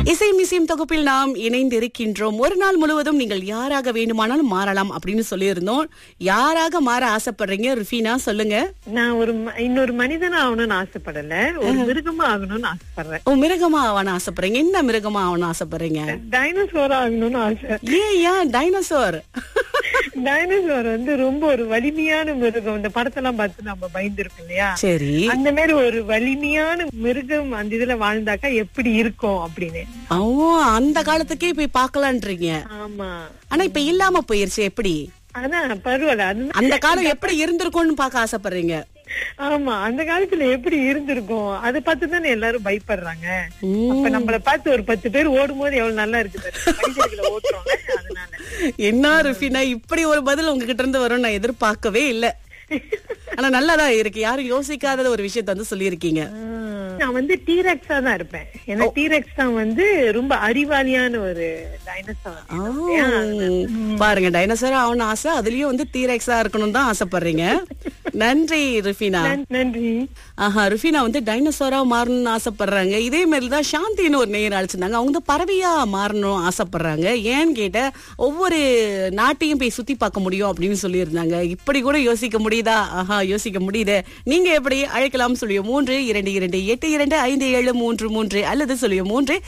இசை மிசியம் தொகுப்பில் நாம் இணைந்திருக்கின்றோம் ஒரு நாள் முழுவதும் நீங்கள் யாராக வேண்டுமானாலும் மாறலாம் அப்படின்னு சொல்லியிருந்தோம் யாராக மாற ஆசைப்படுறீங்க ருஃபீனா சொல்லுங்க நான் ஒரு ம- இன்னொரு மனிதனா ஆகணும்னு ஆசைப்படல ஒரு மிருகமா ஆகணும்னு ஆசைப்படுறேன் ஓ மிருகமா ஆவன ஆசைப்படுறீங்க என்ன மிருகமா ஆவன ஆசைப்படுறீங்க டைனோசோரா ஆகணும்னு ஆசை ஏன் ஏன் டைனோசர் டைனோசோர் வந்து ரொம்ப ஒரு வலிமையான மிருகம் இந்த படத்தெல்லாம் பார்த்து நம்ம பயந்துருக்கோம் இல்லையா சரி அந்த மாதிரி ஒரு வலிமையான மிருகம் அந்த இதுல வாழ்ந்தாக்கா எப்படி இருக்கும் அப்படின்னு ஓ அந்த காலத்துக்கே போய் பார்க்கலான்றீங்க ஆமா ஆனா இப்ப இல்லாம போயிருச்சு எப்படி ஆனா பரவாயில்ல அது அந்த காலம் எப்படி இருந்திருக்கும்னு பார்க்க ஆசைப்படுறீங்க ஆமா அந்த காலத்துல எப்படி இருந்திருக்கும் அதை பார்த்து தானே எல்லாரும் பயப்படுறாங்க உம். அப்ப நம்மள பார்த்து ஒரு பத்து பேர் ஓடும் போது எவ்வளவு நல்லா இருக்கு பாருங்க. மனிதர்களை ஓட்டுறோம்ல அதனால என்ன ருஃபினா இப்படி ஒரு பதில் உங்ககிட்ட இருந்து வரும் நான் எதிர்பார்க்கவே இல்ல ஆனா நல்லாதான் இருக்கு யாரும் யோசிக்காத ஒரு விஷயத்த வந்து சொல்லியிருக்கீங்க நான் வந்து டீரெக்ஸா தான் இருப்பேன் ஏன்னா டீரெக்ஸ் தான் வந்து ரொம்ப அறிவாளியான ஒரு டைனோசர் ஆ, பாருங்க டைனோசர் ஆகணும் ஆசை அதுலயும் வந்து தீரெக்ஸா இருக்கணும் தான் ஆசைப்படுறீங்க நன்றி ருஃபினா நன்றி ஆஹா ருஃபினா வந்து டைனோசரா மாறணும்னு ஆசைப்படுறாங்க இதே மாதிரி தான் சாந்தின்னு ஒரு நேயர் அழைச்சிருந்தாங்க அவங்க வந்து பறவையா மாறணும் ஆசைப்படுறாங்க ஏன்னு கேட்ட ஒவ்வொரு நாட்டையும் போய் சுத்தி பார்க்க முடியும் அப்படின்னு சொல்லியிருந்தாங்க இப்படி கூட யோசிக்க முடியுதா ஆஹா யோசிக்க முடியுது நீங்க எப்படி அழைக்கலாம் சொல்லியோ மூன்று இரண்டு இரண்டு எட்டு இரண்டு ஐந்து ஏழு மூன்று மூன்று அல்லது சொல்லியோ மூன்று